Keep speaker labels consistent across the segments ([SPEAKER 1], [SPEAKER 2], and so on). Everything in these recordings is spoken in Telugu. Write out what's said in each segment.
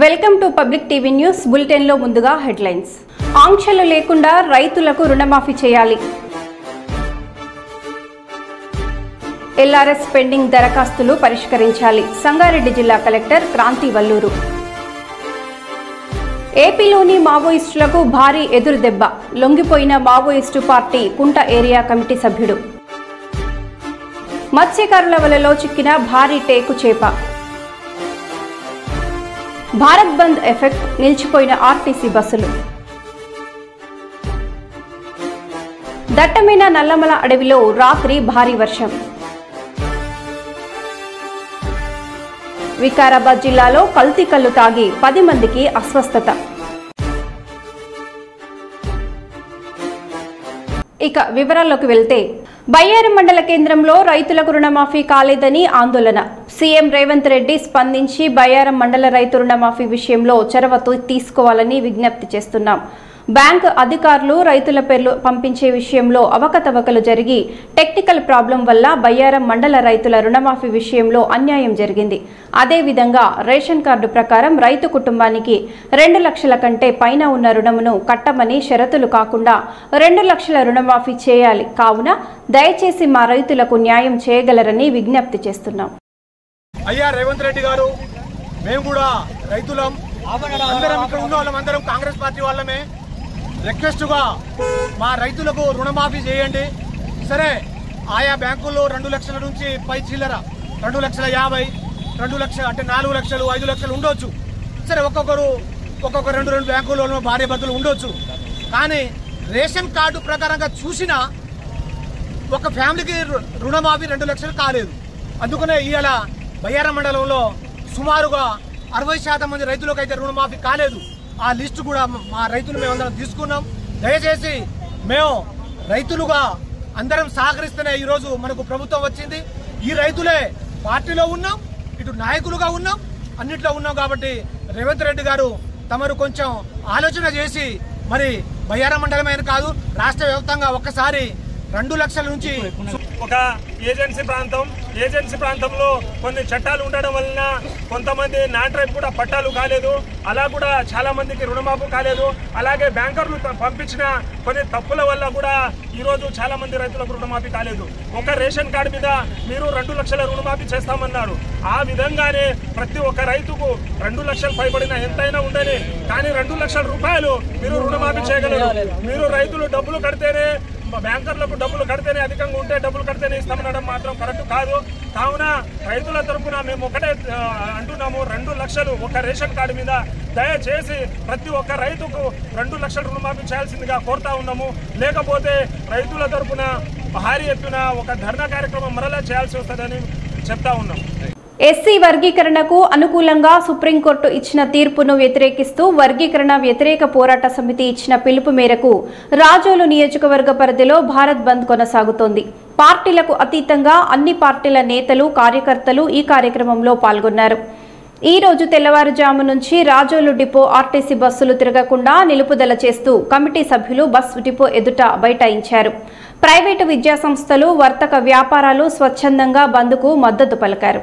[SPEAKER 1] Welcome to public TV news బులెటిన్లో ముందుగా హెడ్లైన్స్ ఆంక్షలు లేకుండా రైతులకు రుణమాఫీ చేయాలి ఎల్ఆర్ఎస్ పెండింగ్ దరఖాస్తులు పరిష్కరించాలి సంగారెడ్డి జిల్లా కలెక్టర్ క్రాంతి వల్లూరు ఏపీలోని మావోయిస్టులకు భారీ ఎదురుదెబ్బ లొంగిపోయిన Maoist party Kunta area committee సభ్యుడు మత్స్యకారుల వలలో చిక్కిన భారీ టేకు చేప భారత్ బంద్ ఎఫెక్ట్ నిలిచిపోయిన ఆర్టీసీ బస్సులు దట్టమైన నల్లమల అడవిలో రాత్రి భారీ వర్షం వికారాబాద్ జిల్లాలో కల్తీ కల్లు తాగి పది మందికి అస్వస్థత ఇక వివరాల్లోకి వెళ్తే బయ్యారం మండల కేంద్రంలో రైతులకు రుణమాఫీ కాలేదని ఆందోళన సీఎం రేవంత్ రెడ్డి స్పందించి బయ్యారం మండల రైతు రుణమాఫీ విషయంలో చొరవ తీ- తీసుకోవాలని విజ్ఞప్తి చేస్తున్నాం బ్యాంకు అధికారులు రైతుల పేర్లు పంపించే విషయంలో అవకతవకలు జరిగి టెక్నికల్ ప్రాబ్లం వల్ల బయ్యారం మండల రైతుల రుణమాఫీ విషయంలో అన్యాయం జరిగింది అదేవిధంగా రేషన్ కార్డు ప్రకారం రైతు కుటుంబానికి రెండు లక్షల కంటే పైన ఉన్న రుణమును కట్టమని షరతులు కాకుండా రెండు లక్షల రుణమాఫీ చేయాలి కావున దయచేసి మా రైతులకు న్యాయం చేయగలరని విజ్ఞప్తి చేస్తున్నాం
[SPEAKER 2] అయ్యా రేవంత్ రెడ్డి గారు మేము కూడా రైతులం అందరం ఇక్కడ ఉన్న వాళ్ళం అందరం కాంగ్రెస్ పార్టీ వాళ్ళమే రిక్వెస్ట్ గా మా రైతులకు రుణమాఫీ చేయండి సరే ఆయా బ్యాంకుల్లో రెండు లక్షల నుంచి పై చిల్లర రెండు లక్షల యాభై రెండు లక్షల అంటే నాలుగు లక్షలు ఐదు లక్షలు ఉండొచ్చు సరే ఒక్కొక్కరు ఒక్కొక్క రెండు రెండు బ్యాంకుల్లో భార్య భర్తలు ఉండొచ్చు కానీ రేషన్ కార్డు ప్రకారంగా చూసినా ఒక ఫ్యామిలీకి రు- రుణమాఫీ రెండు లక్షలు కాలేదు అందుకనే ఇవాళ బయ్యారం మండలంలో సుమారుగా అరవై శాతం మంది రైతులకు అయితే రుణమాఫీ కాలేదు ఆ లిస్టు కూడా మ- మా రైతులు మేమందరం తీసుకున్నాం దయచేసి మేము రైతులుగా అందరం సహకరిస్తేనే ఈరోజు మనకు ప్రభుత్వం వచ్చింది ఈ రైతులే పార్టీలో ఉన్నాం ఇటు నాయకులుగా ఉన్నాం అన్నిట్లో ఉన్నాం కాబట్టి రేవంత్ రెడ్డి గారు తమరు కొంచెం ఆలోచన చేసి మరి బయ్యారం మండలమైన కాదు రాష్ట్ర వ్యాప్తంగా ఒక్కసారి రెండు లక్షల నుంచి
[SPEAKER 3] ఒక ఏజెన్సీ ప్రాంతం ఏజెన్సీ ప్రాంతంలో కొన్ని చట్టాలు ఉండడం వలన కొంతమంది నాన్ ట్రైబ్ కూడా పట్టాలు కాలేదు అలా కూడా చాలా మందికి రుణమాఫీ కాలేదు అలాగే బ్యాంకర్లు త- పంపించిన కొన్ని తప్పుల వల్ల కూడా ఈరోజు చాలా మంది రైతులకు రుణమాఫీ కాలేదు ఒక రేషన్ కార్డు మీద మీరు రెండు లక్షల రుణమాఫీ చేస్తామన్నారు ఆ విధంగానే ప్రతి ఒక్క రైతుకు రెండు లక్షలు పైబడిన ఎంతైనా ఉండని కానీ రెండు లక్షల రూపాయలు మీరు రుణమాఫీ చేయగలరు మీరు రైతులు డబ్బులు కడితేనే మా బ్యాంకర్లకు డబ్బులు కడితేనే అధికంగా ఉంటే డబ్బులు కడితేనే ఇస్తామనడం మాత్రం కరెక్ట్ కాదు కావున రైతుల తరపున మేము ఒకటే ఆ, అంటున్నాము రెండు లక్షలు ఒక రేషన్ కార్డు మీద దయచేసి ప్రతి ఒక్క రైతుకు రెండు లక్షల రుణమాఫీ చేయాల్సిందిగా కోరుతా ఉన్నాము లేకపోతే రైతుల తరపున భారీ ఎత్తున ఒక ధర్నా కార్యక్రమం మరలా చేయాల్సి వస్తుందని చెప్తా ఉన్నాం
[SPEAKER 1] ఎస్సీ వర్గీకరణకు అనుకూలంగా సుప్రీంకోర్టు ఇచ్చిన తీర్పును వ్యతిరేకిస్తూ వర్గీకరణ వ్యతిరేక పోరాట సమితి ఇచ్చిన పిలుపు మేరకు రాజోలు నియోజకవర్గ పరిధిలో భారత్ బంద్ కొనసాగుతోంది పార్టీలకు అతీతంగా అన్ని పార్టీల నేతలు కార్యకర్తలు ఈ కార్యక్రమంలో పాల్గొన్నారు ఈ రోజు తెల్లవారుజాము నుంచి రాజోలు డిపో ఆర్టీసీ బస్సులు తిరగకుండా నిలుపుదల చేస్తూ కమిటీ సభ్యులు బస్ డిపో ఎదుట బైఠాయించారు ప్రైవేటు విద్యా సంస్థలు వర్తక వ్యాపారాలు స్వచ్ఛందంగా బంద్కు మద్దతు పలికారు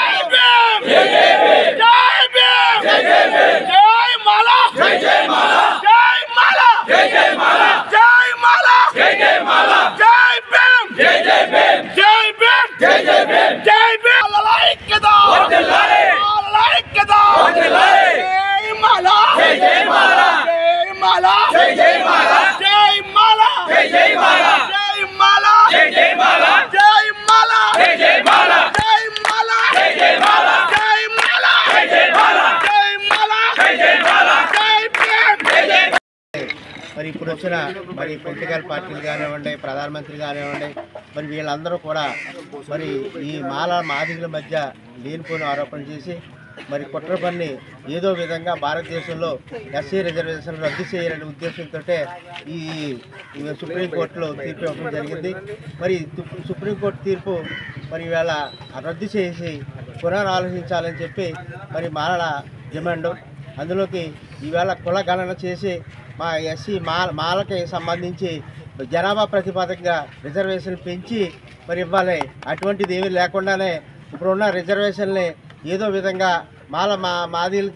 [SPEAKER 4] మరి ఇప్పుడు వచ్చిన మరి పొలిటికల్ పార్టీలు కానివ్వండి ప్రధానమంత్రి కానివ్వండి మరి వీళ్ళందరూ కూడా మరి ఈ మాల మాదిగల మధ్య లేనిపోయిన ఆరోపణలు చేసి మరి కుట్ర పన్ని ఏదో విధంగా భారతదేశంలో ఎస్సీ రిజర్వేషన్ రద్దు చేయాలనే ఉద్దేశంతో ఈ ఈ సుప్రీంకోర్టులో తీర్పు ఇవ్వడం జరిగింది మరి సు- సుప్రీంకోర్టు తీర్పు మరి ఇవాళ రద్దు చేసి పునరాలోచించాలని చెప్పి మరి మాలల డిమాండ్ అందులోకి ఈవేళ కుల గణన చేసి మా ఎస్సీ మాల మాలకి సంబంధించి జనాభా ప్రతిపాదకంగా రిజర్వేషన్ పెంచి మరి ఇవ్వాలి అటువంటిది ఏమీ లేకుండానే ఇప్పుడున్న రిజర్వేషన్ని ఏదో విధంగా మాల మా మాదీలకి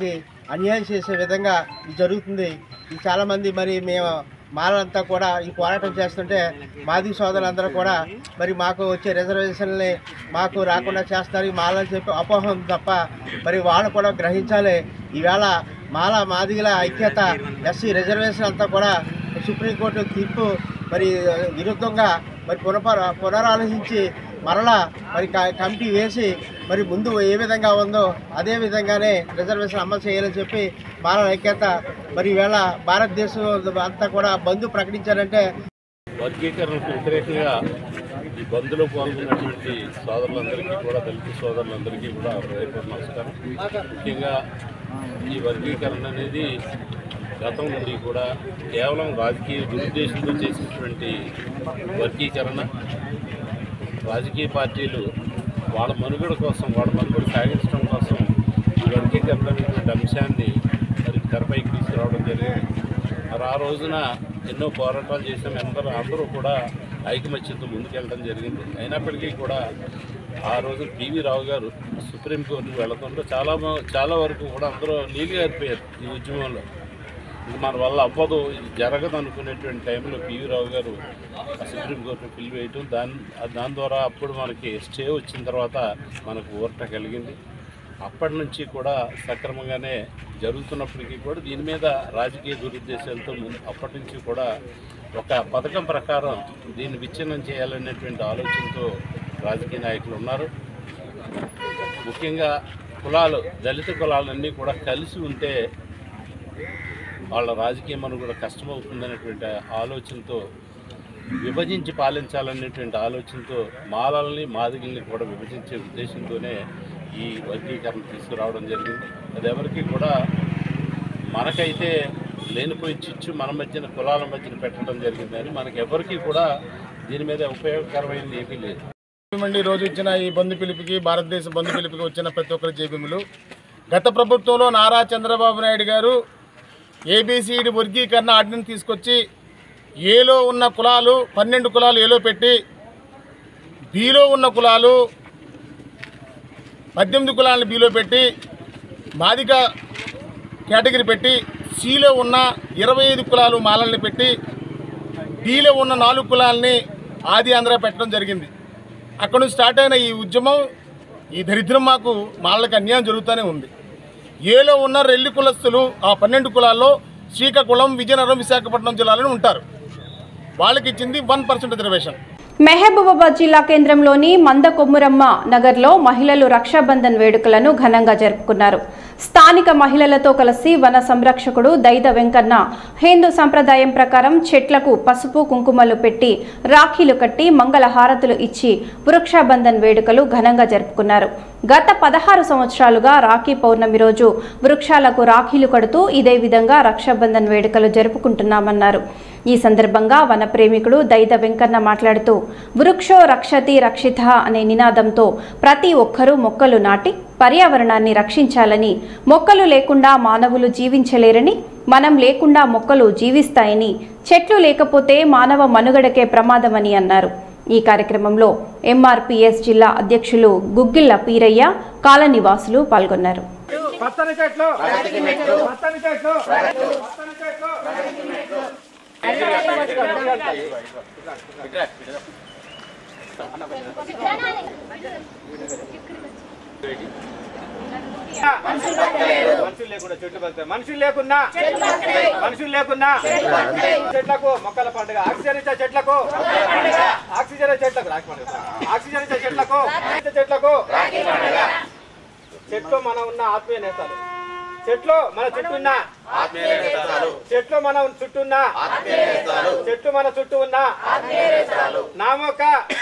[SPEAKER 4] అన్యాయం చేసే విధంగా ఇది జరుగుతుంది ఇది చాలామంది మరి మేము మాలంతా కూడా ఈ పోరాటం చేస్తుంటే మాది సోదరులందరూ కూడా మరి మాకు వచ్చే రిజర్వేషన్ని మాకు రాకుండా చేస్తారు ఈ మాలని చెప్పి అపోహం ఉంది తప్ప మరి వాళ్ళు కూడా గ్రహించాలి ఈవేళ మాల మాదిగల ఐక్యత ఎస్సీ రిజర్వేషన్ అంతా కూడా సుప్రీంకోర్టు తీర్పు మరి విరుద్ధంగా మరి పునః పునరాలోచించి మరలా మరి క- కమిటీ వేసి మరి ముందు ఏ విధంగా ఉందో అదే విధంగానే రిజర్వేషన్ అమలు చేయాలని చెప్పి మానవ ఐక్యత మరి ఈవేళ భారతదేశం అంతా కూడా బంధు ప్రకటించారంటే
[SPEAKER 5] వర్గీకరణకు వ్యతిరేకంగా ఈ బంద్లో పాల్గొన్నటువంటి సోదరులందరికీ కూడా దళిత సోదరులందరికీ కూడా హృదయపూర్వక నమస్కారం ముఖ్యంగా ఈ వర్గీకరణ అనేది గతం నుండి కూడా కేవలం రాజకీయ దురుద్దేశంతో చేసినటువంటి వర్గీకరణ రాజకీయ పార్టీలు వాళ్ళ మనుగడ కోసం వాళ్ళ మనుగడ సాగించడం కోసం ఈ వర్గీకరణ అనేటువంటి అంశాన్ని మరి తెరపైకి తీసుకురావడం జరిగింది మరి ఆ రోజున ఎన్నో పోరాటాలు చేసాం అందరూ అందరూ కూడా ఐకమత్యంతో ముందుకెళ్ళడం జరిగింది అయినప్పటికీ కూడా ఆ రోజు పివి రావు గారు సుప్రీంకోర్టుకు వెళ్లడంలో చాలా మ- చాలా వరకు కూడా అందరూ నీళ్ళు గారిపోయారు ఈ ఉద్యమంలో ఇది మన వల్ల అవ్వదు ఇది జరగదు అనుకునేటువంటి టైంలో పివి రావు గారు ఆ సుప్రీంకోర్టు పిల్లి వేయటం దాని దాని ద్వారా అప్పుడు మనకి స్టే వచ్చిన తర్వాత మనకు ఊరట కలిగింది అప్పటి నుంచి కూడా సక్రమంగానే జరుగుతున్నప్పటికీ కూడా దీని మీద రాజకీయ దురుద్దేశాలతో ముందు అప్పటి నుంచి కూడా ఒక పథకం ప్రకారం దీన్ని విచ్ఛిన్నం చేయాలనేటువంటి ఆలోచనతో రాజకీయ నాయకులు ఉన్నారు ముఖ్యంగా కులాలు దళిత కులాలన్నీ కూడా కలిసి ఉంటే వాళ్ళ రాజకీయం మనకు కూడా కష్టమవుతుందనేటువంటి ఆలోచనతో విభజించి పాలించాలనేటువంటి ఆలోచనతో మాలల్ని మాదిగల్ని కూడా విభజించే ఉద్దేశంతోనే ఈ వర్గీకరణ తీసుకురావడం జరిగింది అది ఎవరికి కూడా మనకైతే లేనిపోయి చిచ్చు మన మధ్యన కులాల మధ్యన పెట్టడం జరిగిందని మనకి ఎవరికి కూడా దీని మీద ఉపయోగకరమైనది ఏమీ లేదు
[SPEAKER 2] మండి రోజు ఇచ్చిన ఈ బంధు పిలుపుకి భారతదేశ బంధు పిలుపుకి వచ్చిన ప్రతి ఒక్కరి జేబీములు గత ప్రభుత్వంలో నారా చంద్రబాబు నాయుడు గారు ఏబిసిడి వర్గీకరణ ఆర్డినెన్స్ తీసుకొచ్చి ఏలో ఉన్న కులాలు పన్నెండు కులాలు ఏలో పెట్టి బీలో ఉన్న కులాలు పద్దెనిమిది కులాలను బీలో పెట్టి మాదిక కేటగిరీ పెట్టి సిలో ఉన్న ఇరవై ఐదు కులాలు మాలల్ని పెట్టి డీలో ఉన్న నాలుగు కులాలని ఆది ఆంధ్ర పెట్టడం జరిగింది అక్కడ నుంచి స్టార్ట్ అయిన ఈ ఉద్యమం ఈ దరిద్రం మాకు మాలలకు అన్యాయం జరుగుతూనే ఉంది ఏలో ఉన్న రెల్లి కులస్తులు ఆ పన్నెండు కులాల్లో శ్రీకాకుళం విజయనగరం విశాఖపట్నం జిల్లాలో ఉంటారు వాళ్ళకి ఇచ్చింది వన్ పర్సెంట్ రిజర్వేషన్
[SPEAKER 1] మెహబూబాబాద్ జిల్లా కేంద్రంలోని మందకొమ్మురమ్మ నగర్లో మహిళలు రక్షాబంధన్ వేడుకలను ఘనంగా జరుపుకున్నారు స్థానిక మహిళలతో కలిసి వన సంరక్షకుడు దైద వెంకన్న హిందూ సంప్రదాయం ప్రకారం చెట్లకు పసుపు కుంకుమలు పెట్టి రాఖీలు కట్టి మంగళ హారతులు ఇచ్చి వృక్షాబంధన్ వేడుకలు ఘనంగా జరుపుకున్నారు గత పదహారు సంవత్సరాలుగా రాఖీ పౌర్ణమి రోజు వృక్షాలకు రాఖీలు కడుతూ ఇదే విధంగా రక్షాబంధన్ వేడుకలు జరుపుకుంటున్నామన్నారు ఈ సందర్భంగా వన ప్రేమికుడు దైద వెంకన్న మాట్లాడుతూ వృక్షో రక్షతి రక్షిత అనే నినాదంతో ప్రతి ఒక్కరూ మొక్కలు నాటి పర్యావరణాన్ని రక్షించాలని మొక్కలు లేకుండా మానవులు జీవించలేరని మనం లేకుండా మొక్కలు జీవిస్తాయని చెట్లు లేకపోతే మానవ మనుగడకే ప్రమాదమని అన్నారు ఈ కార్యక్రమంలో ఎంఆర్పిఎస్ జిల్లా అధ్యక్షులు గుగ్గిళ్ల పీరయ్య కాలనివాసులు పాల్గొన్నారు
[SPEAKER 3] పచ్చని చెట్లు పచ్చని చెట్లు పచ్చని చెట్లు మనుషులు లేకుండా చెట్లు బతుకుతాయి మనుషులు లేకున్నా మనుషులు లేకున్నా చెట్లకు మొక్కల పండుగ ఆక్సిజన్ ఇచ్చే చెట్లకు ఆక్సిజన్ ఇచ్చే చెట్లకు రాఖీ పండుగ ఆక్సిజన్ ఇచ్చే చెట్లకు ఇచ్చే చెట్లకు చెట్లు మన ఉన్న ఆత్మీయ నేతలు చెట్లు మన చుట్టూ ఉన్న చెట్లు మన చుట్టూ ఉన్న చెట్లు మన చుట్టూ ఉన్న నామొక్క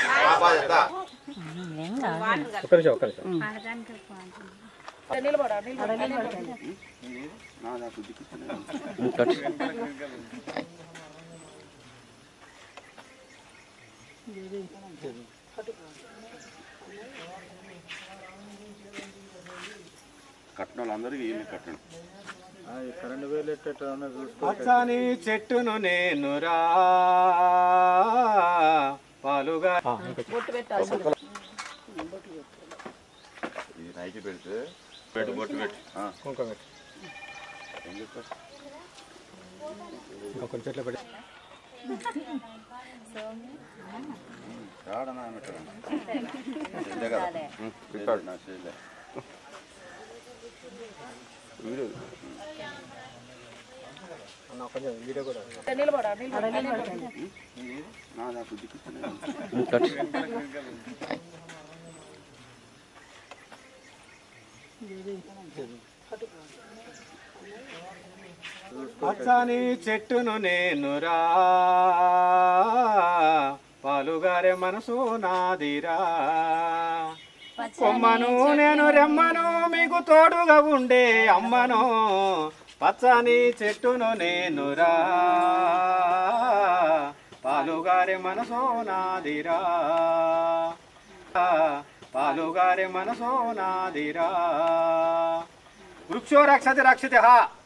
[SPEAKER 3] ఒక్క నిమిషం ఒక్క నిమిషం పచ్చని చెట్టును నేను రా పాలుగా కుంకుమ పెట్టు
[SPEAKER 6] పచ్చని చెట్టును నేనురా పాలుగారే మనసు నాదిరా కొమ్మను నేను రెమ్మను మీకు తోడుగా ఉండే అమ్మను పచ్చని చెట్టును నేనురా పాలుగారే మనసు నాదిరా పాలుగారే మనసు నాదిరా వృక్షో రక్షతి రక్షిత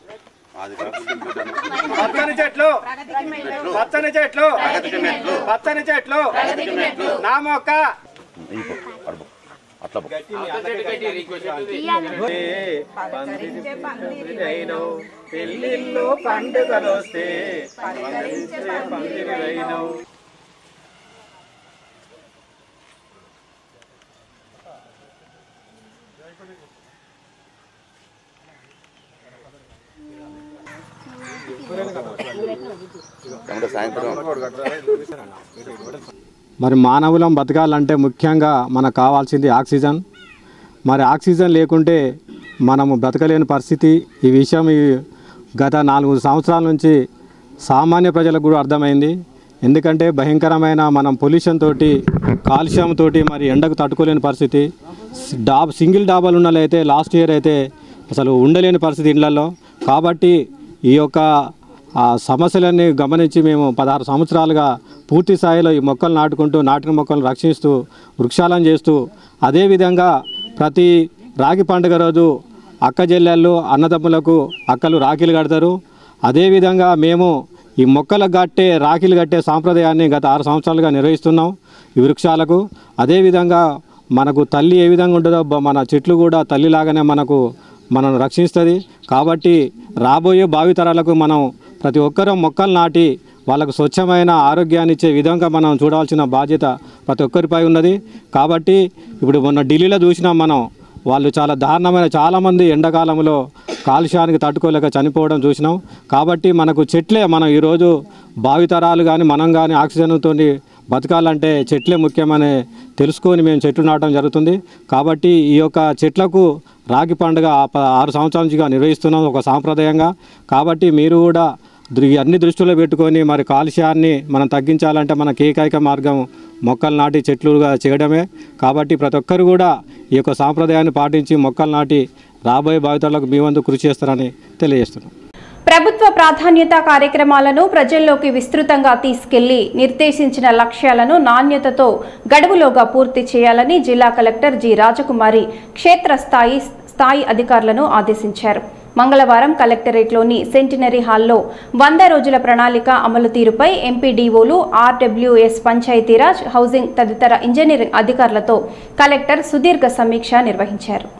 [SPEAKER 6] పచ్చని చెట్లు పచ్చని చెట్లు పచ్చని చెట్లు నా మొక్క ఏ పందిరి పందిరైనవు, పెళ్ళిళ్ళు పండుగలు వస్తే పందిరించే పందిరివైనవు. మరి మానవులం బతకాలంటే ముఖ్యంగా మనకు కావాల్సింది ఆక్సిజన్ మరి ఆక్సిజన్ లేకుంటే మనము బ్రతకలేని పరిస్థితి ఈ విషయం ఈ గత నాలుగు సంవత్సరాల నుంచి సామాన్య ప్రజలకు కూడా అర్థమైంది ఎందుకంటే భయంకరమైన మనం పొల్యూషన్ తోటి కాలుష్యం తోటి మరి ఎండకు తట్టుకోలేని పరిస్థితి డాబ్ సింగిల్ డాబాలు ఉన్నలైతే లాస్ట్ ఇయర్ అయితే అసలు ఉండలేని పరిస్థితి ఇళ్లలో కాబట్టి ఈ యొక్క ఆ సమస్యలన్నీ గమనించి మేము పదహారు సంవత్సరాలుగా పూర్తి స్థాయిలో ఈ మొక్కలు నాటుకుంటూ నాటిన మొక్కలను రక్షిస్తూ వృక్షాలను చేస్తూ అదేవిధంగా ప్రతి రాగి పండుగ రోజు అక్క చెల్లెళ్ళు అన్నదమ్ములకు అక్కలు రాఖీలు కడతారు అదేవిధంగా మేము ఈ మొక్కలకు కట్టే రాఖీలు కట్టే సాంప్రదాయాన్ని గత ఆరు సంవత్సరాలుగా నిర్వహిస్తున్నాం ఈ వృక్షాలకు అదేవిధంగా మనకు తల్లి ఏ విధంగా ఉంటుందో బ- మన చెట్లు కూడా తల్లిలాగానే మనకు మనం రక్షిస్తుంది కాబట్టి రాబోయే భావితరాలకు మనం ప్రతి ఒక్కరూ మొక్కలు నాటి వాళ్ళకు స్వచ్ఛమైన ఆరోగ్యాన్ని ఇచ్చే విధంగా మనం చూడాల్సిన బాధ్యత ప్రతి ఒక్కరిపై ఉన్నది కాబట్టి ఇప్పుడు మొన్న ఢిల్లీలో చూసినాం మనం వాళ్ళు చాలా దారుణమైన చాలామంది ఎండాకాలంలో కాలుష్యానికి తట్టుకోలేక చనిపోవడం చూసినాం కాబట్టి మనకు చెట్లే మనం ఈరోజు భావితరాలు కానీ మనం కానీ ఆక్సిజన్తో బతకాలంటే చెట్లే ముఖ్యమని తెలుసుకొని మేము చెట్లు నాటడం జరుగుతుంది కాబట్టి ఈ యొక్క చెట్లకు రాగి పండుగ ఆ ప- ఆరు సంవత్సరాల నుంచిగా నిర్వహిస్తున్నాం ఒక సాంప్రదాయంగా కాబట్టి మీరు కూడా దృ- అన్ని దృష్టిలో పెట్టుకొని మరి కాలుష్యాన్ని మనం తగ్గించాలంటే మనకి ఏకైక మార్గం మొక్కలు నాటి చెట్లుగా చేయడమే కాబట్టి ప్రతి ఒక్కరు కూడా ఈ యొక్క సాంప్రదాయాన్ని పాటించి మొక్కలు నాటి రాబోయే భావితరాలకు మీ వంతు కృషి చేస్తారని తెలియజేస్తున్నాం
[SPEAKER 1] ప్రభుత్వ ప్రాధాన్యత కార్యక్రమాలను ప్రజల్లోకి విస్తృతంగా తీసుకెళ్లి నిర్దేశించిన లక్ష్యాలను నాణ్యతతో గడువులోగా పూర్తి చేయాలని జిల్లా కలెక్టర్ జి రాజకుమారి క్షేత్రస్థాయి స్థాయి అధికారులను ఆదేశించారు మంగళవారం కలెక్టరేట్లోని సెంటినరీ హాల్లో వంద రోజుల ప్రణాళిక అమలు తీరుపై ఎంపీడీఓలు ఆర్డబ్ల్యూఎస్ పంచాయతీరాజ్ హౌసింగ్ తదితర ఇంజనీరింగ్ అధికారులతో కలెక్టర్ సుదీర్ఘ సమీక్ష నిర్వహించారు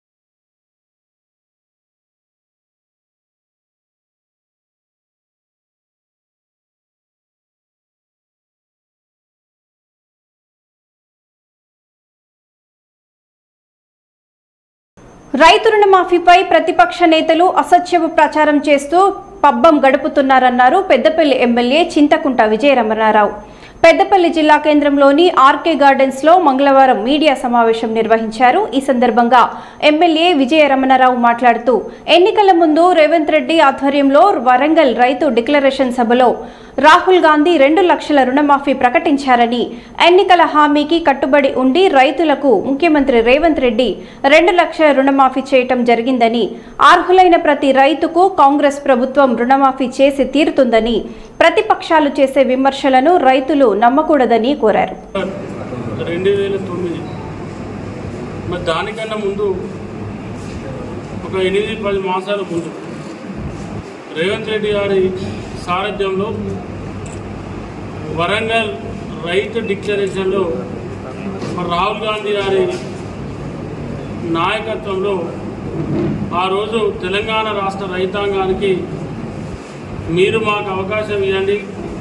[SPEAKER 1] రైతు రుణమాఫీపై ప్రతిపక్ష నేతలు అసత్యపు ప్రచారం చేస్తూ పబ్బం గడుపుతున్నారన్నారు పెద్దపల్లి ఎమ్మెల్యే చింతకుంట విజయరమణారావు పెద్దపల్లి జిల్లా కేంద్రంలోని ఆర్కే గార్డెన్స్ లో మంగళవారం మీడియా సమావేశం నిర్వహించారు ఈ సందర్భంగా ఎమ్మెల్యే విజయరమణారావు మాట్లాడుతూ ఎన్నికల ముందు రేవంత్ రెడ్డి ఆధ్వర్యంలో వరంగల్ రైతు డిక్లరేషన్ సభలో రాహుల్ గాంధీ రెండు లక్షల రుణమాఫీ ప్రకటించారని ఎన్నికల హామీకి కట్టుబడి ఉండి రైతులకు ముఖ్యమంత్రి రేవంత్ రెడ్డి రెండు లక్షల రుణమాఫీ చేయటం జరిగిందని అర్హులైన ప్రతి రైతుకు కాంగ్రెస్ ప్రభుత్వం రుణమాఫీ చేసి తీరుతుందని ప్రతిపక్షాలు చేసే విమర్శలను రైతులు నమ్మకూడదని కోరారు
[SPEAKER 7] రెండు వేల తొమ్మిది మరి దానికన్నా ముందు ఒక ఎనిమిది పది మాసాల ముందు రేవంత్ రెడ్డి గారి సారథ్యంలో వరంగల్ రైతు డిక్లరేషన్లో మరి రాహుల్ గాంధీ గారి నాయకత్వంలో ఆ రోజు తెలంగాణ రాష్ట్ర రైతాంగానికి మీరు మాకు అవకాశం ఇవ్వండి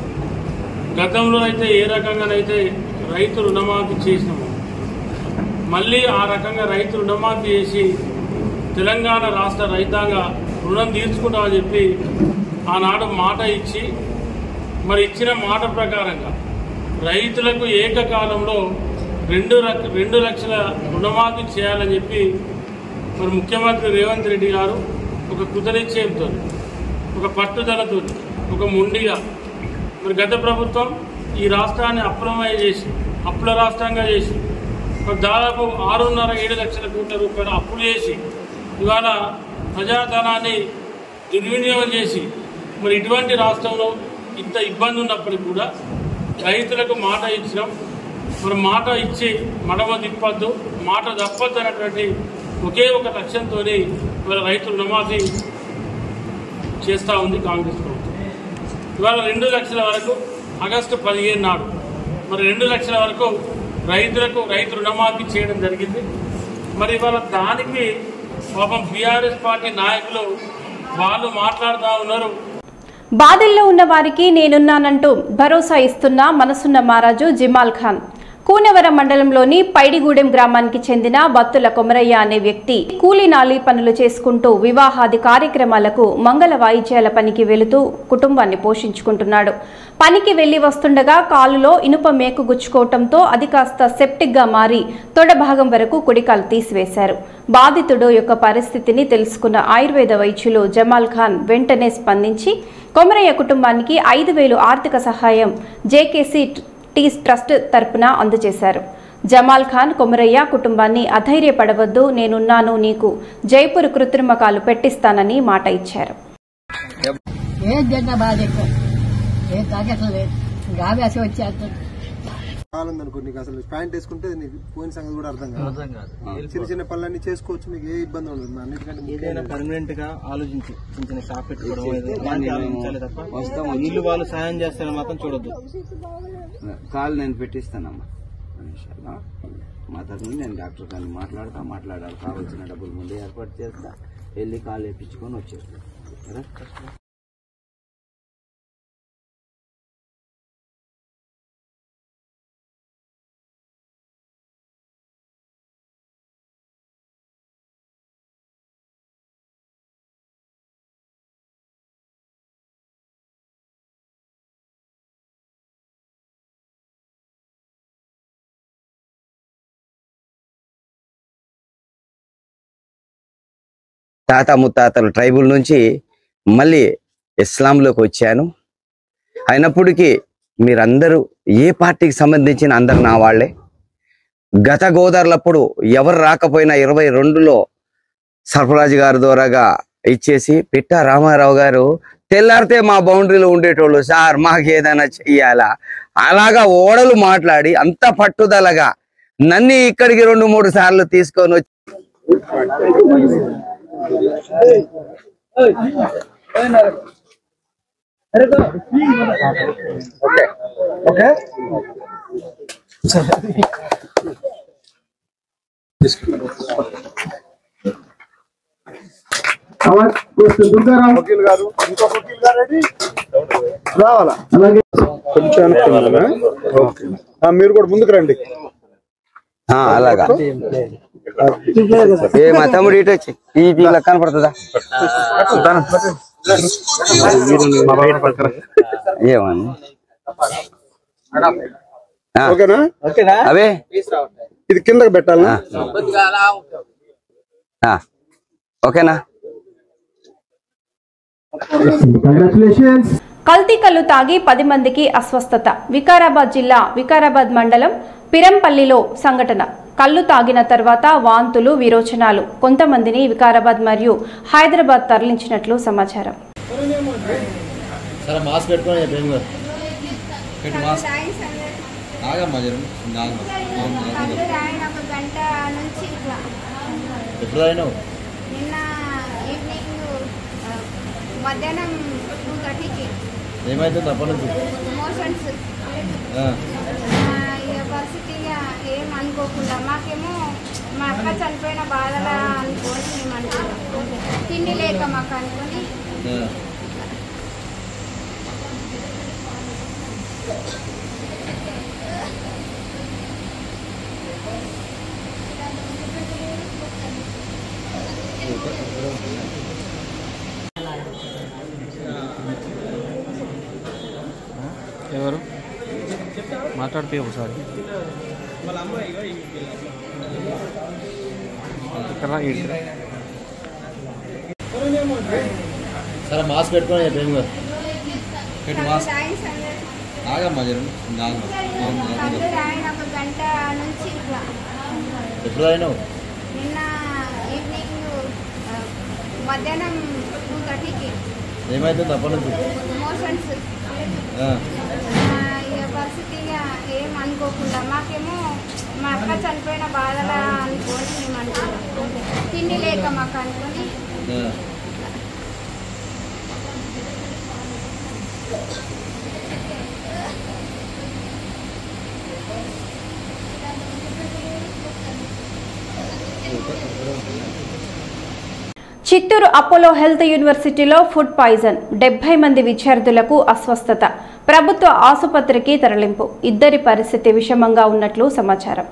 [SPEAKER 7] గతంలో అయితే ఏ రకంగానైతే రైతు రుణమాఫీ చేసినాము మళ్ళీ ఆ రకంగా రైతు రుణమాఫీ చేసి తెలంగాణ రాష్ట్ర రైతాంగ రుణం తీర్చుకుంటామని చెప్పి ఆనాడు మాట ఇచ్చి మరి ఇచ్చిన మాట ప్రకారంగా రైతులకు ఏకకాలంలో రెండు లక్ష రెండు లక్షల రుణమాఫీ చేయాలని చెప్పి మరి ముఖ్యమంత్రి రేవంత్ రెడ్డి గారు ఒక కృతనిశ్చయంతో ఒక పట్టుదలతో ఒక మొండిగా మరి గత ప్రభుత్వం ఈ రాష్ట్రాన్ని అప్రమయ చేసి అప్పుల రాష్ట్రంగా చేసి మరి దాదాపు ఆరున్నర ఏడు లక్షల కోట్ల రూపాయలు అప్పులు చేసి ఇవాళ ప్రజాధనాన్ని దుర్వినియోగం చేసి మరి ఇటువంటి రాష్ట్రంలో ఇంత ఇబ్బంది ఉన్నప్పటికీ కూడా రైతులకు మాట ఇచ్చినాం మరి మాట ఇచ్చి మడమ తిప్పద్దు మాట తప్పద్దు అనేటువంటి ఒకే ఒక లక్ష్యంతో ఇవాళ రైతు రుణమాఫీ చేస్తూ ఉంది కాంగ్రెస్ ప్రభుత్వం ఇవాళ రెండు లక్షల వరకు ఆగస్టు పదిహేను నాడు మరి రెండు లక్షల వరకు రైతులకు రైతు రుణమాఫీ చేయడం జరిగింది మరి ఇవాళ దానికి పాపం బీఆర్ఎస్ పార్టీ నాయకులు వాళ్ళు మాట్లాడుతూ ఉన్నారు
[SPEAKER 1] బాధల్లో ఉన్న వారికి నేనున్నానంటూ భరోసా ఇస్తున్న మనసున్న మహారాజు జిమాల్ ఖాన్ కూనవరం మండలంలోని పైడిగూడెం గ్రామానికి చెందిన బత్తుల కొమరయ్య అనే వ్యక్తి కూలీ నాలి పనులు చేసుకుంటూ వివాహాది కార్యక్రమాలకు మంగళ వాయిద్యాల పనికి వెళుతూ కుటుంబాన్ని పోషించుకుంటున్నాడు పనికి వెళ్లి వస్తుండగా కాలులో ఇనుప మేకు గుచ్చుకోవటంతో అది కాస్త సెప్టిక్ గా మారి తొడ భాగం వరకు కుడికాలు తీసివేశారు బాధితుడు యొక్క పరిస్థితిని తెలుసుకున్న ఆయుర్వేద వైద్యులు జమాల్ ఖాన్ వెంటనే స్పందించి కొమరయ్య కుటుంబానికి ఐదు వేలు ఆర్థిక సహాయం జేకేసీ టీ ట్రస్ట్ తరపున అందజేశారు జమాల్ ఖాన్ కొమరయ్య కుటుంబాన్ని అధైర్యపడవద్దు నేనున్నాను నీకు జైపూర్ కృత్రిమ కాలు పెట్టిస్తానని మాట ఇచ్చారు
[SPEAKER 8] ఏం తిన్నా బాధ ఎక్కువ ఏం తాగట్లేదు గావేసి వచ్చేస్తుంది
[SPEAKER 9] కాలం అనుకో నీకు అసలు ప్యాంట్ వేసుకుంటే నీకు పోయిన సంగతి కూడా అర్థం కాదు చిన్న చిన్న పనులన్నీ చేసుకోవచ్చు మీకు ఏ ఇబ్బంది ఉండదు అన్నిటికంటే
[SPEAKER 10] ఏదైనా
[SPEAKER 9] ముఖ్యంగా
[SPEAKER 10] పర్మనెంట్ గా ఆలోచించి చిన్న చిన్న షాప్ పెట్టుకోవడం ఏదో ఇలాంటివి ఆలోచించాలి తప్ప వీళ్ళు వాళ్ళు సాయం చేస్తారని మాత్రం చూడొద్దు
[SPEAKER 11] కాల్ నేను పెట్టిస్తానమ్మా ఇన్షాల్లా. మా తరఫున నేను డాక్టర్ గారిని మాట్లాడతా మాట్లాడాలి కావాల్సిన డబ్బులు ముందే ఏర్పాటు చేస్తా వెళ్ళి కాల్ వేయించుకొని వచ్చేస్తాను సరే? తాత ముత్తాతలు ట్రైబుల్ నుంచి మళ్ళీ ఇస్లాంలోకి వచ్చాను అయినప్పటికీ మీరందరూ ఏ పార్టీకి సంబంధించిన అందరు నా వాళ్ళే గత గోదావరిలప్పుడు ఎవరు రాకపోయినా ఇరవై రెండులో సర్ఫరాజ్ గారి ద్వారాగా ఇచ్చేసి పిట్ట రామారావు గారు తెల్లారితే మా బౌండరీలో ఉండేటోళ్ళు సార్ మాకు ఏదైనా చెయ్యాలా అలాగా ఓడలు మాట్లాడి అంత పట్టుదలగా నన్ను ఇక్కడికి రెండు మూడు సార్లు తీసుకొని వచ్చి
[SPEAKER 9] వకీల్ గారు ఇంకొక వకీల్ గారు ఏది? రావాలా అలాగే కొంచెం వెనక్కి ఉన్నానా? ఓకే. ఆ, మీరు కూడా ముందుకు రండి
[SPEAKER 11] ఆ, అలాగా ఏ మా తమ్ముడు ఇటు వచ్చి ఈ ఇలా కనపడుతుందా ఏమని ఆ,
[SPEAKER 9] ఓకేనా
[SPEAKER 11] అవే
[SPEAKER 9] ఇది కిందకి పెట్టాలా
[SPEAKER 11] ఆ, ఓకేనా
[SPEAKER 1] కల్తీ కల్లు తాగి పది మందికి అస్వస్థత వికారాబాద్ జిల్లా వికారాబాద్ మండలం పిరంపల్లిలో సంఘటన కళ్ళు తాగిన తర్వాత వాంతులు విరోచనాలు కొంతమందిని వికారాబాద్ మరియు హైదరాబాద్ తరలించినట్లు సమాచారం
[SPEAKER 10] సరే మాస్క్ పెట్టుకొని ప్రేమ్ గారు పెట్టు మాస్క్ ఆగమ్మా జరం
[SPEAKER 12] ఒక గంట నుంచి ఇట్లా
[SPEAKER 10] ఎప్పుడు అయినావు
[SPEAKER 12] నిన్న ఈవినింగ్ ఆ, మధ్యాహ్నం టూ థర్టీకి
[SPEAKER 10] ఏమైతుంది అప్పటి నుంచి
[SPEAKER 12] మోషన్స్
[SPEAKER 10] ఆ,
[SPEAKER 12] పరిస్థితిగా ఏం అనుకోకుండా మాకేమో మా అక్క చనిపోయిన బాధలా అనుకోని మేము అనుకున్నాం తిండి లేక మాకు అనుకొని
[SPEAKER 10] ఎవరు మాట్లాడితే ఒకసారి ఇక్కడ రా, ఈడికి రా.
[SPEAKER 13] సరే మాస్క్ పెట్టుకొని చెప్పేం కదా పెట్టు మాస్క్
[SPEAKER 12] థ్యాంక్స్ అండి
[SPEAKER 13] ఆగమ్మా జరు ఆగమ్మా
[SPEAKER 12] కళ్ళు రాయన ఒక గంట నుంచి ఇట్లా
[SPEAKER 13] ఎప్పుడు అయినావు
[SPEAKER 12] నిన్న ఈవినింగ్ ఆ, మధ్యాహ్నం టూ థర్టీకి
[SPEAKER 13] ఏమైతుంది అప్పటి నుంచి
[SPEAKER 12] మోషన్స్
[SPEAKER 13] ఆ,
[SPEAKER 12] ఇక పరిస్థితిగా ఏం అనుకోకుండా మాకేమో మా అక్క చనిపోయిన బాధలా అనుకొని మేము అనుకున్నాం తిండి లేక మాకు అనుకొని
[SPEAKER 13] ఆ.
[SPEAKER 1] చిత్తూరు అపోలో హెల్త్ యూనివర్సిటీలో ఫుడ్ పాయిజన్ డెబ్బై మంది విద్యార్థులకు అస్వస్థత ప్రభుత్వ ఆసుపత్రికి తరలింపు ఇద్దరి పరిస్థితి విషమంగా ఉన్నట్లు సమాచారం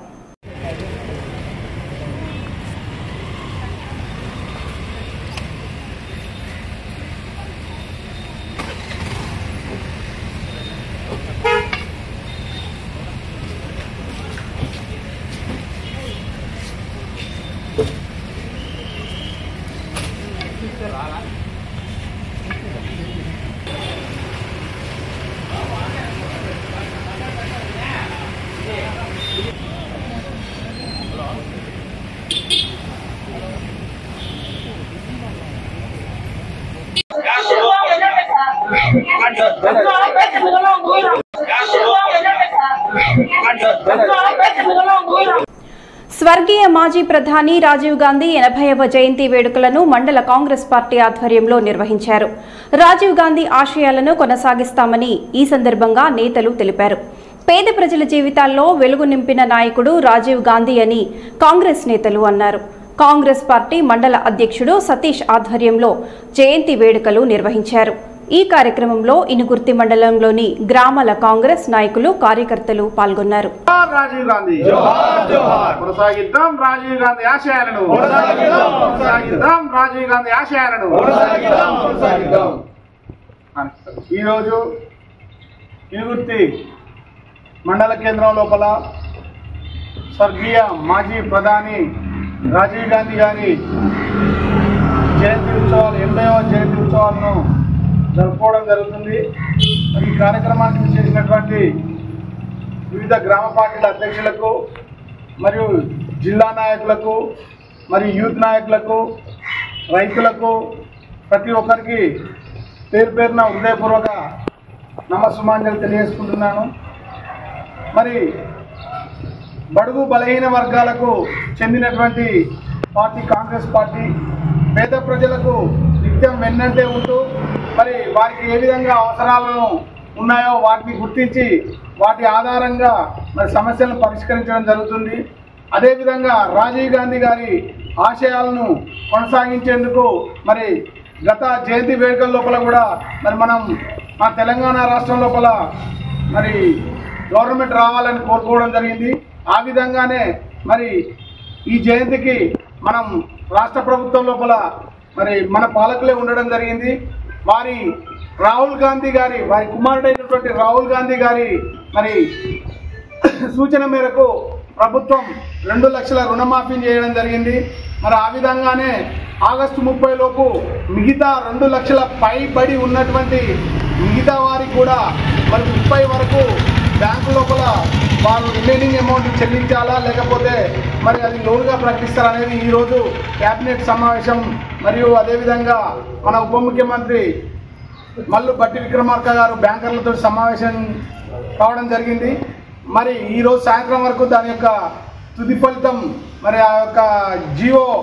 [SPEAKER 1] స్వర్గీయ మాజీ ప్రధాని రాజీవ్ గాంధీ ఎనభైవ జయంతి వేడుకలను మండల కాంగ్రెస్ పార్టీ ఆధ్వర్యంలో నిర్వహించారు రాజీవ్ గాంధీ ఆశయాలను కొనసాగిస్తామని ఈ సందర్భంగా నేతలు తెలిపారు పేద ప్రజల జీవితాల్లో వెలుగు నింపిన నాయకుడు రాజీవ్ గాంధీ అని కాంగ్రెస్ నేతలు అన్నారు కాంగ్రెస్ పార్టీ మండల అధ్యక్షుడు సతీష్ ఆధ్వర్యంలో జయంతి వేడుకలు నిర్వహించారు ఈ కార్యక్రమంలో ఇనుగుర్తి మండలంలోని గ్రామాల కాంగ్రెస్ నాయకులు కార్యకర్తలు పాల్గొన్నారు
[SPEAKER 9] జోహార్ రాజీవ్ గాంధీ కొనసాగిద్దాం రాజీవ్ గాంధీ ఆశయాలను కొనసాగిద్దాం రాజీవ్ గాంధీ ఆశయాలను ఈరోజు ఇనుగుర్తి మండల కేంద్రం లోపల స్వర్గీయ మాజీ ప్రధాని రాజీవ్ గాంధీ గారి జయంతి ఉత్సవాలు ఎనభైవ జయంతి ఉత్సవాలను జరుపుకోవడం జరుగుతుంది మరి ఈ కార్యక్రమానికి చేసినటువంటి వివిధ గ్రామ పార్టీల అధ్యక్షులకు మరియు జిల్లా నాయకులకు మరియు యూత్ నాయకులకు రైతులకు ప్రతి ఒక్కరికి పేరు పేరున హృదయపూర్వక నమస్సుమాంజలు తెలియజేసుకుంటున్నాను మరి బడుగు బలహీన వర్గాలకు చెందినటువంటి పార్టీ కాంగ్రెస్ పార్టీ పేద ప్రజలకు నిత్యం వెన్నంటే ఉంటూ మరి వారికి ఏ విధంగా అవసరాలను ఉన్నాయో వాటిని గుర్తించి వాటి ఆధారంగా మరి సమస్యలను పరిష్కరించడం జరుగుతుంది అదేవిధంగా రాజీవ్ గాంధీ గారి ఆశయాలను కొనసాగించేందుకు మరి గత జయంతి వేడుకల లోపల కూడా మరి మనం మన తెలంగాణ రాష్ట్రం లోపల మరి గవర్నమెంట్ రావాలని కోరుకోవడం జరిగింది ఆ విధంగానే మరి ఈ జయంతికి మనం రాష్ట్ర ప్రభుత్వం లోపల మరి మన పాలకులే ఉండడం జరిగింది వారి రాహుల్ గాంధీ గారి వారి కుమారుడైనటువంటి రాహుల్ గాంధీ గారి మరి సూచన మేరకు ప్రభుత్వం రెండు లక్షల రుణమాఫీ చేయడం జరిగింది మరి ఆ విధంగానే ఆగస్టు ముప్పై లోపు మిగతా రెండు లక్షల పైబడి ఉన్నటువంటి మిగతా వారికి కూడా మరి ముప్పై వరకు బ్యాంకు లోపల వారు రిమైనింగ్ అమౌంట్ చెల్లించాలా లేకపోతే మరి అది లోన్గా ప్రకటిస్తారా అనేది ఈరోజు కేబినెట్ సమావేశం మరియు అదేవిధంగా మన ఉప ముఖ్యమంత్రి మల్లు బట్టి విక్రమార్క గారు బ్యాంకర్లతో సమావేశం కావడం జరిగింది మరి ఈరోజు సాయంత్రం వరకు దాని యొక్క తుది ఫలితం మరి ఆ యొక్క జియో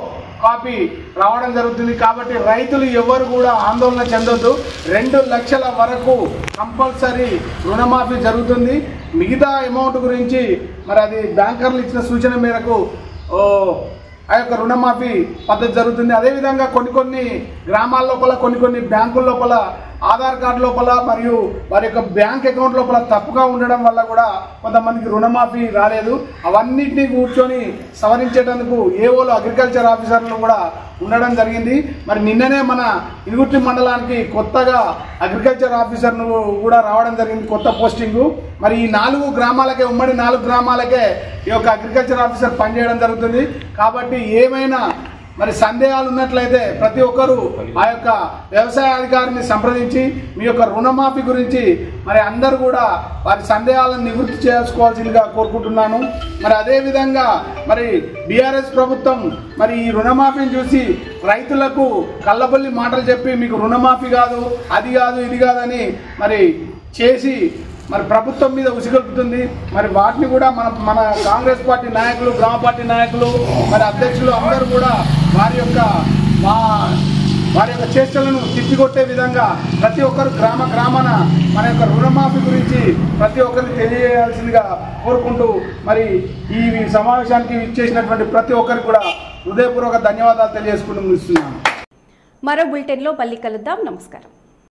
[SPEAKER 9] కాపీ రావడం జరుగుతుంది కాబట్టి రైతులు ఎవరు కూడా ఆందోళన చెందొద్దు రెండు లక్షల వరకు కంపల్సరీ రుణమాఫీ జరుగుతుంది మిగతా అమౌంట్ గురించి మరి అది బ్యాంకర్లు ఇచ్చిన సూచన మేరకు ఓ, ఆ యొక్క రుణమాఫీ పద్ధతి జరుగుతుంది అదేవిధంగా కొన్ని కొన్ని గ్రామాల లోపల కొన్ని కొన్ని బ్యాంకుల లోపల ఆధార్ కార్డు లోపల మరియు వారి యొక్క బ్యాంక్ అకౌంట్ లోపల తప్పుగా ఉండడం వల్ల కూడా కొంతమందికి రుణమాఫీ రాలేదు అవన్నిటినీ కూర్చొని సవరించేటందుకు ఏవోలు అగ్రికల్చర్ ఆఫీసర్లు కూడా ఉండడం జరిగింది మరి నిన్ననే మన ఇనుగుట్టి మండలానికి కొత్తగా అగ్రికల్చర్ ఆఫీసర్ను కూడా రావడం జరిగింది కొత్త పోస్టింగు మరి ఈ నాలుగు గ్రామాలకే ఉమ్మడి నాలుగు గ్రామాలకే ఈ యొక్క అగ్రికల్చర్ ఆఫీసర్ పనిచేయడం జరుగుతుంది కాబట్టి ఏమైనా మరి సందేహాలు ఉన్నట్లయితే ప్రతి ఒక్కరూ ఆ యొక్క వ్యవసాయ అధికారిని సంప్రదించి మీ యొక్క రుణమాఫీ గురించి మరి అందరూ కూడా వారి సందేహాలను నివృత్తి చేసుకోవాల్సిందిగా కోరుకుంటున్నాను మరి అదేవిధంగా మరి బీఆర్ఎస్ ప్రభుత్వం మరి ఈ రుణమాఫీని చూసి రైతులకు కళ్ళబొల్లి మాటలు చెప్పి మీకు రుణమాఫీ కాదు అది కాదు ఇది కాదని మరి చేసి మరి ప్రభుత్వం మీద ఉసిగొల్పుతుంది మరి వాటిని కూడా మన మన కాంగ్రెస్ పార్టీ నాయకులు గ్రామ పార్టీ నాయకులు మరి అధ్యక్షులు అందరూ కూడా వారి యొక్క మా వారి యొక్క చేష్టలను తిప్పికొట్టే విధంగా ప్రతి ఒక్కరు గ్రామ గ్రామాన మన యొక్క రుణమాఫీ గురించి ప్రతి ఒక్కరికి తెలియజేయాల్సిందిగా కోరుకుంటూ మరి ఈ సమావేశానికి ఇచ్చేసినటువంటి ప్రతి ఒక్కరికి కూడా హృదయపూర్వక ధన్యవాదాలు తెలియజేసుకుంటూ ముగిస్తున్నాను
[SPEAKER 1] మరో బులెటిన్లో మళ్ళీ కలుద్దాం నమస్కారం